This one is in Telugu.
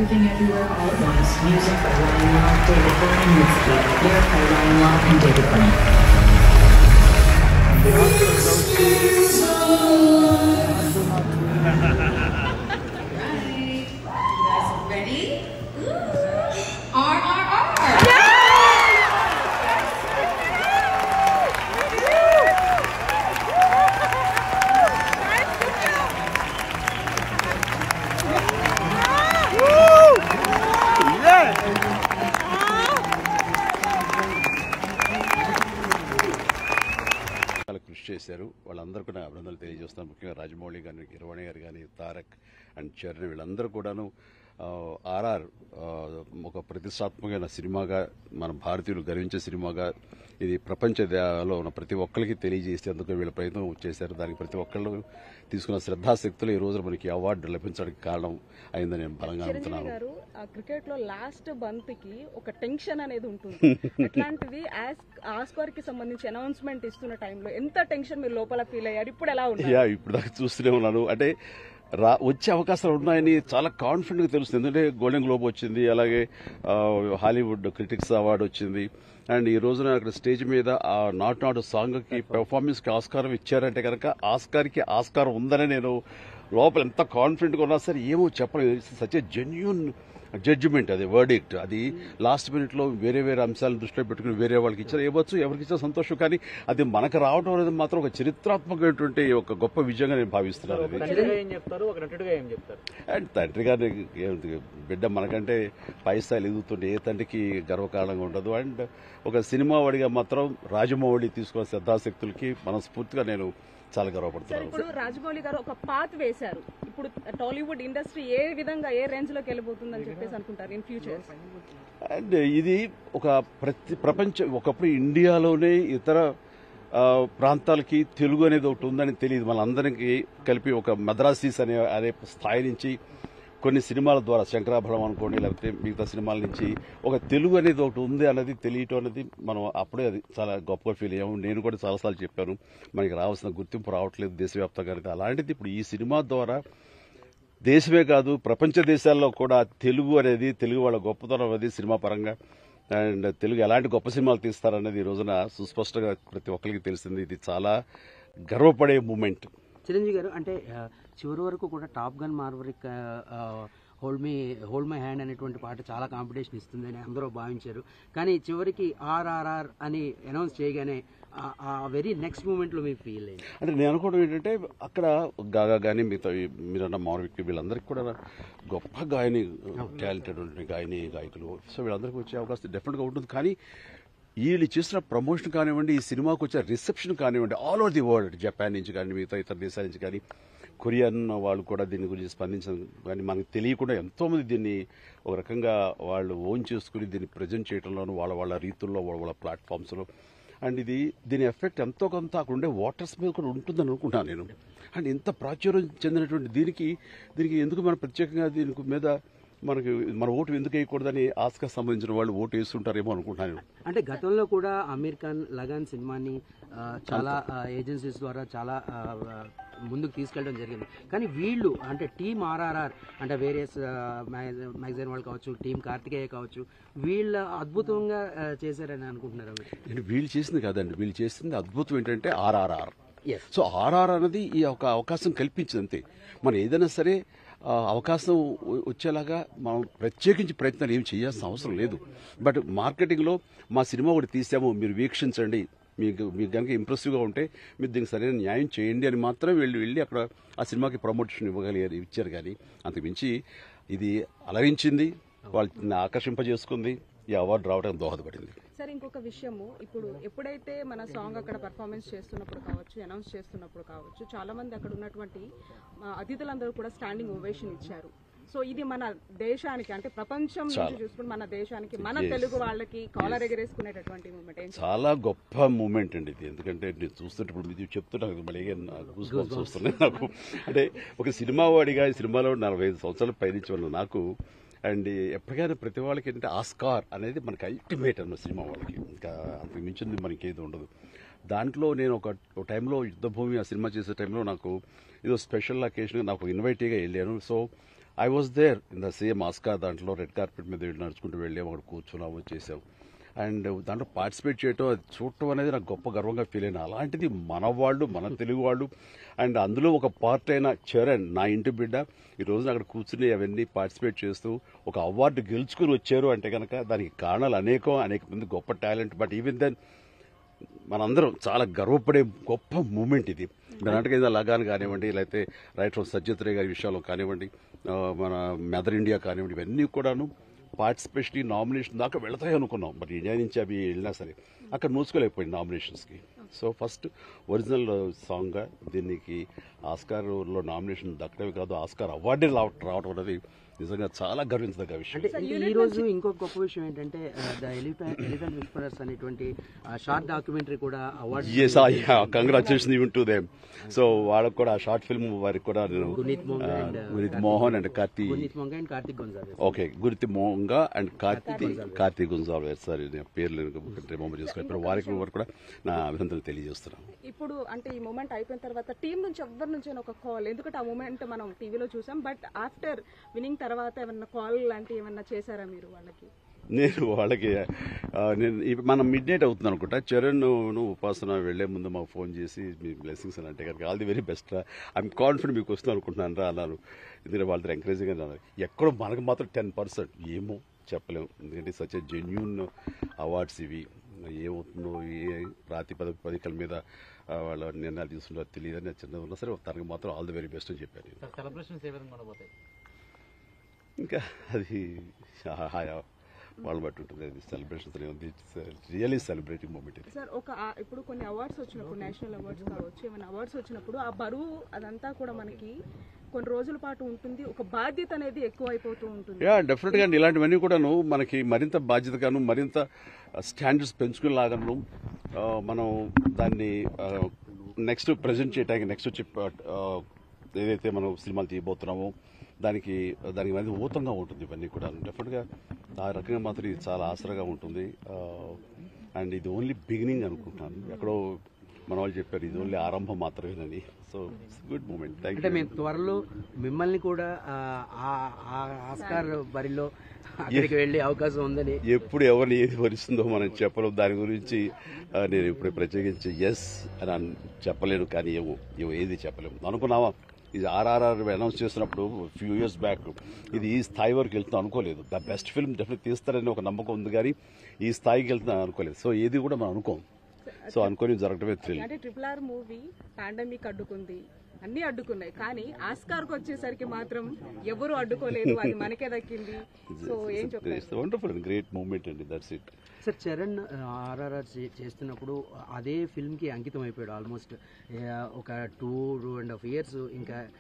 Everything Everywhere All at Once. Music by Ryan Law, David Byrne, and Mitski. Lyric by Ryan Law and David Byrne. Right. You guys ready? Ooh. R R R. చాలా కృషి చేశారు వాళ్ళందరూ కూడా అభినందనలు తెలియజేస్తున్నాను ముఖ్యంగా రాజమౌళి గారిని కిరవాణి గారు కానీ తారక్ అండ్ చరణ్ వీళ్ళందరూ కూడాను ఆర్ఆర్ ఒక ప్రతిష్టాత్మకమైన సినిమాగా మన భారతీయులు గర్వించే సినిమాగా ఇది ప్రపంచలో ఉన్న ప్రతి ఒక్కరికి తెలియజేసేందుకు వీళ్ళ ప్రయత్నం చేశారు దానికి ప్రతి ఒక్కళ్ళు తీసుకున్న శ్రద్ధాశక్తులు ఈ రోజు మనకి అవార్డు లభించడానికి కారణం అయిందని నేను బలంగా చిరంజీవి నమ్ముతున్నాను గారు ఆ క్రికెట్ లో లాస్ట్ బంత్ కి ఒక టెన్షన్ అనేది ఉంటుంది అట్లాంటిది ఆస్కార్ కి సంబంధించి అనౌన్స్మెంట్ ఇస్తున్న టైంలో ఎంత టెన్షన్ మీరు లోపల ఫీల్ అయ్యారు ఇప్పుడు ఎలా ఉన్నారు యా ఇప్పుడు దాకా చూస్తూనే ఉన్నాను అంటే రా వచ్చే అవకాశాలు ఉన్నాయని చాలా కాన్ఫిడెంట్ గా తెలుస్తుంది ఎందుకంటే గోల్డెన్ గ్లోబ్ వచ్చింది అలాగే ఆ, హాలీవుడ్ క్రిటిక్స్ అవార్డు వచ్చింది అండ్ ఈ రోజున అక్కడ స్టేజ్ మీద ఆ నాట్ నాట్ సాంగ్ కి పెర్ఫార్మెన్స్ కి ఆస్కారం ఇచ్చారంటే కనుక ఆస్కార్ కి ఆస్కారం ఉందని నేను లోపల ఎంత కాన్ఫిడెంట్ గా ఉన్నా సరే ఏమో చెప్పలేదు సచ్ ఏ జెన్యున్ జడ్జిమెంట్ అది వర్డిక్ట్ అది లాస్ట్ మినిట్ లో వేరే వేరే అంశాలను దృష్టిలో పెట్టుకుని వేరే వాళ్ళకి ఇచ్చారు ఇవ్వచ్చు ఎవరికి ఇచ్చిన సంతోషం కానీ అది మనకు రావడం అనేది మాత్రం ఒక చరిత్రాత్మకమైనటువంటి ఒక గొప్ప విజయంగా నేను భావిస్తున్నాను అది తండ్రిగా ఏం చెప్తారు ఒక నటుడిగా ఏం చెప్తారు అండ్ తండ్రి గారిని ఏమిటి, బిడ్డ మనకంటే పై స్థాయిలు ఎదుగుతుంటే ఏ తండ్రికి గర్వకారణంగా ఉండదు అండ్ ఒక సినిమా వాడిగా మాత్రం రాజమౌళి తీసుకున్న శ్రద్ధాశక్తులకి మనస్ఫూర్తిగా నేను చాలా సార్ గర్వపడుతున్నాను ఇప్పుడు రాజమౌళి గారు ఒక పాత్ వేశారు ఇప్పుడు టాలీవుడ్ ఇండస్ట్రీ ఏ విధంగా ఏ రేంజ్ లోకి వెళ్ళిపోతుందని చెప్పేసి అనుకుంటారు ఇన్ ఫ్యూచర్ అండ్ ఇది ఒక ప్రతి ప్రపంచ ఒకప్పుడు ఇండియాలోనే ఇతర ఆ, ప్రాంతాలకి తెలుగు అనేది ఒకటి ఉందని తెలియదు మనందరికీ కలిపి ఒక మద్రాసీస్ అనే అనే స్థాయి నుంచి కొన్ని సినిమాల ద్వారా శంకరాభరణం అనుకోండి లేకపోతే మిగతా సినిమాల నుంచి ఒక తెలుగు అనేది ఒకటి ఉంది అనేది తెలియటం అనేది మనం అప్పుడే అది చాలా గొప్పగా ఫీల్ అయ్యాము నేను కూడా చాలాసార్లు చెప్పాను మనకి రావాల్సిన గుర్తింపు రావట్లేదు దేశవ్యాప్తంగా కనుక అలాంటిది ఇప్పుడు ఈ సినిమా ద్వారా దేశమే కాదు ప్రపంచ దేశాల్లో కూడా తెలుగు అనేది తెలుగు వాళ్ళ గొప్పతనం అనేది సినిమా పరంగా అండ్ తెలుగు ఎలాంటి గొప్ప సినిమాలు తీస్తారనేది ఈ రోజున సుస్పష్టంగా ప్రతి ఒక్కరికి తెలిసింది ఇది చాలా గర్వపడే మూమెంట్ చిరంజీవి గారు అంటే ఆ, చివరి వరకు కూడా Top Gun Maverick hold me hold my hand అనేటువంటి పాట చాలా కాంపిటీషన్ ఇస్తుందని అందరూ భావించారు కానీ చివరికి ఆర్ఆర్ఆర్ అని అనౌన్స్ చేయగానే ఆ- ఆ వెరీ నెక్స్ట్ మూమెంట్ లో మీకు ఫీల్ అయింది అంటే నేను అనుకోవడం ఏంటంటే అక్కడ గాగా కానీ మిగతా ఈ మీరన్న మానవిక్ వీళ్ళందరికీ కూడా గొప్ప గాయని టాలెంటెడ్ గాయని గాయకులు సో వీళ్ళందరికీ వచ్చే అవకాశం డెఫినెట్గా ఉంటుంది కానీ వీళ్ళు చేసిన ప్రమోషన్ కానివ్వండి ఈ సినిమాకి వచ్చే రిసెప్షన్ కానివ్వండి all over the world Japan నుంచి కానీ మిగతా ఇతర దేశాల నుంచి కానీ కొరియన్ వాళ్ళు కూడా దీని గురించి స్పందించడం కానీ మనకు తెలియకుండా ఎంతో మంది దీన్ని ఒక రకంగా వాళ్ళు ఓన్ చేసుకుని దీన్ని ప్రజెంట్ చేయడంలోనూ వాళ్ళ వాళ్ళ రీతుల్లో వాళ్ళ వాళ్ళ ప్లాట్ఫామ్స్లో అండ్ ఇది దీని ఎఫెక్ట్ ఎంతో కొంత అక్కడ ఉండే వాటర్స్ మీద కూడా ఉంటుందని అనుకుంటున్నాను నేను అండ్ ఇంత ప్రాచుర్యం చెందినటువంటి దీనికి దీనికి ఎందుకు మనం ప్రత్యేకంగా దీనికి మీద మనకి మన ఓటు ఎందుకు వేయకూడదని ఆస్కర్ సంబంధించిన వాళ్ళు ఓటు వేస్తుంటారేమో అనుకుంటున్నాను నేను. అంటే గతంలో కూడా అమీర్ ఖాన్ లగాన్ సినిమాని ఆ, చాలా ఏజెన్సీస్ ద్వారా చాలా ఆ, ఆ, ముందుకు తీసుకెళ్ళడం జరిగింది కానీ వీళ్ళు అంటే టీమ్ ఆర్ఆర్ఆర్ అంటే వేరియస్ మ్యాగజైన్ వాళ్ళు కావచ్చు టీం కార్తికేయ కావచ్చు వీళ్ళు అద్భుతంగా ఆ, చేశారని అనుకుంటున్నారు మీరు నేను వీళ్ళు చేసింది కాదండి వీళ్ళు చేసింది అద్భుతం ఏంటంటే ఆర్ఆర్ఆర్ Yes. సో ఆర్ఆర్ అనేది ఈ ఒక అవకాశం కల్పించింది అంతే మనం ఏదైనా సరే ఆ, అవకాశం వ- వచ్చేలాగా మనం ప్రత్యేకించి ప్రయత్నాలు ఏం చేయాల్సిన అవసరం లేదు బట్ మార్కెటింగ్లో మా సినిమా ఒకటి తీసాము మీరు వీక్షించండి మీకు మీకు కనుక ఇంప్రెసివ్గా ఉంటే మీరు దీనికి సరైన న్యాయం చేయండి అని మాత్రం వెళ్ళి వెళ్ళి అక్కడ ఆ సినిమాకి ప్రమోషన్ ఇవ్వగలిగారు ఇచ్చారు కానీ అంతకుమించి ఇది అలరించింది వాళ్ళని ఆకర్షింపజేసుకుంది ఈ అవార్డు రావడానికి దోహదపడింది సార్ ఇంకొక విషయము ఇప్పుడు ఎప్పుడైతే మన సాంగ్ అక్కడ పర్ఫార్మెన్స్ చేస్తున్నప్పుడు కావచ్చు అనౌన్స్ చేస్తున్నప్పుడు కావచ్చు చాలా మంది అక్కడ ఉన్నటువంటి ఆ, అతిథులందరూ కూడా స్టాండింగ్ ఓవేషన్ ఇచ్చారు సో ఇది మన దేశానికి అంటే ప్రపంచం నుంచి చూసుకుని మన దేశానికి మన తెలుగు వాళ్ళకి కాలర్ ఎగరేసుకునేటటువంటి మూమెంట్ ఏం చాలా గొప్ప మూమెంట్ అండి ఇది ఎందుకంటే నేను చూస్తుంటే ఇప్పుడు మీరు చెప్తుంటే నాకు మళ్ళీ గూస్ బంప్స్ వస్తున్నాయి నాకు అంటే ఒక సినిమా వాడిగా ఈ సినిమాలో నలభై ఐదు సంవత్సరాలు పయనించి ఉన్న నాకు అండ్ ఎప్పటికైనా ప్రతి వాళ్ళకి ఏంటంటే ఆస్కార్ అనేది మనకి అల్టిమేట్ అన్న సినిమా వాళ్ళకి ఇంకా అంతకు మించింది మనకి ఏది ఉండదు దాంట్లో నేను ఒక ఒక టైంలో యుద్ధభూమి ఆ సినిమా చేసే టైంలో నాకు ఏదో స్పెషల్ అకేషన్ నాకు ఇన్వైటీగా వెళ్ళాను so I was there in the same Oscar దాంట్లో రెడ్ కార్పెట్ మీద వెళ్ళి నడుచుకుంటూ వెళ్ళాము అక్కడ కూర్చున్నాము చేసాం అండ్ దాంట్లో పార్టిసిపేట్ చేయటం అది చూడటం అనేది నాకు గొప్ప గర్వంగా ఫీల్ అయిన అలాంటిది మన వాళ్ళు మన తెలుగు వాళ్ళు అండ్ అందులో ఒక పార్ట్ అయిన చరణ్ నా ఇంటి బిడ్డ ఈ రోజున అక్కడ కూర్చుని అవన్నీ పార్టిసిపేట్ చేస్తూ ఒక అవార్డు గెలుచుకుని వచ్చారు అంటే కనుక దానికి కారణాలు అనేకం అనేక మంది గొప్ప టాలెంట్ బట్ ఈవెన్ దెన్ మనందరం చాలా గర్వపడే గొప్ప మూమెంట్ ఇది కర్ణాటక ఏదో లగాన్ కానివ్వండి లేకపోతే రైట్ ఫ్రమ్ సజ్జత్ రే గారి విషయాల్లో కానివ్వండి ఆ, మన మెదర్ ఇండియా కానివ్వండి ఇవన్నీ కూడాను పార్టిసిపేషన్ నామినేషన్ దాకా వెళతాయి అనుకున్నాం బట్ ఇండియా నుంచి అవి వెళ్ళినా సరే అక్కడ నూసుకోలేకపోయింది నామినేషన్స్కి సో ఫస్ట్ ఒరిజినల్ సాంగ్గా దీనికి ఆస్కార్లో నామినేషన్ దక్కడమే కాదు ఆస్కార్ అవార్డే రావటం రావటం అనేది నిజంగా చాలా గర్వించదగ్గ విషయం అంటే ఈ రోజు ఇంకొక గొప్ప విషయం ఏంటంటే ద ఎలిఫెంట్ ఎలిఫెంట్ విస్పరర్స్ అనేటువంటి షార్ట్ డాక్యుమెంటరీ కూడా award yes congratulation even to them so వాళ్ళకు కూడా ఆ షార్ట్ ఫిల్మ్ వారికి కూడా నేను Guneet Monga and, uh, Gurit Mohan and Karthi Guneet Monga and Kartik Gonsalves okay Guriti Monga and Karthi Karthi Gonsalves sir నేను పేర్లు రిమంబర్ చేసుకోవాలి ఇప్పుడు వారికి వారు కూడా నా అభినందనలు తెలియజేస్తున్నాను ఇప్పుడు అంటే ఈ మూమెంట్ అయిపోయిన తర్వాత టీం నుంచి ఎవరి నుంచి ఒక కాల్ ఎందుకంటే ఆ మూమెంట్ మనం టీవీలో చూసాం బట్ ఆఫ్టర్ వినింగ్ తర్వాత ఏమన్నా కాల్ లాంటి ఏమన్నా చేశారా మీరు వాళ్ళకి నేను వాళ్ళకి ఆ, నేను ఇప్పు- మనం మిడ్ నైట్ అవుతుంది అనుకుంటా చరణ్ నువ్వు ఉపాసన వెళ్లే ముందు మాకు ఫోన్ చేసి మీ బ్లెస్సింగ్స్ అని అంటే కనుక ఆల్ ది వెరీ బెస్ట్ రా ఐఎమ్ కాన్ఫిడెంట్ మీకు వస్తుంది అనుకుంటున్నాను రా అన్నారు ఎందుకంటే వాళ్ళతో ఎంకరేజింగ్ అన్నారు ఎక్కడో మనకు మాత్రం టెన్ పర్సెంట్ ఏమో చెప్పలేము ఎందుకంటే సచ్ జెన్యున్ అవార్డ్స్ ఇవి ఏమవుతుందో ఏ ప్రాతిపదిక పదికల మీద ఆ, వాళ్ళ నిర్ణయాలు తీసుకుంటారో తెలియదని నేను చిన్నది ఉన్నా సరే తనకు మాత్రం ఆల్ ది వెరీ బెస్ట్ అని చెప్పాను నేను. సెలబ్రేషన్స్ ఏ విధంగా ఉండబోతాయి ఇంకా అది హాయా వాళ్ళు బట్టి ఉంటుంది అది సెలబ్రేషన్స్ ఉంది రియలీ సెలబ్రేటింగ్ మూమెంట్ ఇది సార్ ఒక ఆ- ఇప్పుడు కొన్ని అవార్డ్స్ వచ్చినప్పుడు నేషనల్ అవార్డ్స్ కావచ్చు ఏమైనా అవార్డ్స్ వచ్చినప్పుడు ఆ బరువు అదంతా కూడా మనకి కొన్ని రోజుల పాటు ఉంటుంది ఒక బాధ్యత అనేది ఎక్కువ అయిపోతూ ఉంటుంది యా డెఫినెట్ గా ఇలాంటివన్నీ కూడాను మనకి మరింత బాధ్యతగాను మరింత స్టాండర్డ్స్ పెంచుకునేలాగాను ఆ, మనం దాన్ని నెక్స్ట్ ప్రజెంట్ చేయడానికి నెక్స్ట్ వచ్చి ఆ, ఏదైతే మనం సినిమాలు తీయబోతున్నామో దానికి దానికి అనేది ఊతంగా ఉంటుంది ఇవన్నీ కూడా డెఫినెట్ గా ఆ రకంగా మాత్రం ఇది చాలా ఆసరాగా ఉంటుంది అండ్ ఇది ఓన్లీ బిగినింగ్ అనుకుంటున్నాను ఎక్కడో మన వాళ్ళు చెప్పారు ఇది ఓన్లీ ఆరంభం మాత్రమేనని సో గుడ్ మూమెంట్ థ్యాంక్ అంటే యూ మేము త్వరలో మిమ్మల్ని కూడా ఆ, ఆ- ఆ ఆస్కార్ బరిలో అక్కడికి వెళ్ళే అవకాశం ఉందని ఎప్పుడు ఎవరిని ఏది వరిస్తుందో మనం చెప్పలేం దాని గురించి ఆ, నేను ఇప్పుడు ప్రత్యేకించి ఎస్ అని అన్- చెప్పలేను కానీ ఏమో ఏమో ఏది చెప్పలేము అనుకున్నావా ఇది ఆర్ఆర్ఆర్ అనౌన్స్ చేసినప్పుడు ఫ్యూ ఇయర్స్ బ్యాక్ ఇది ఈ స్థాయి వరకు వెళ్తుందో అనుకోలేదు ద బెస్ట్ ఫిల్మ్ డెఫినెట్ తీస్తారని ఒక నమ్మకం ఉంది కానీ ఈ స్థాయికి వెళ్తుందని అనుకోలేదు సో ఏది కూడా మనం అనుకోం సో అనుకొని జరగడమే థ్రిల్ అంటే ట్రిపుల్ ఆర్ మూవీ పాండమిక్ అడ్డుకుంది అన్ని అడ్డుకున్నాయి కానీ ఆస్కార్ కు వచ్చేసరికి మాత్రం ఎవరు అడ్డుకోలేదు అది మనకే దక్కింది సో ఏం చెప్తారు వండర్ఫుల్ గ్రేట్ మూమెంట్ అండి that's it sir Charan RRR చేస్తున్నప్పుడు అదే ఫిల్మ్ కి అంకితం అయిపోయాడు ఆల్మోస్ట్ ఒక two two and half years ఇంకా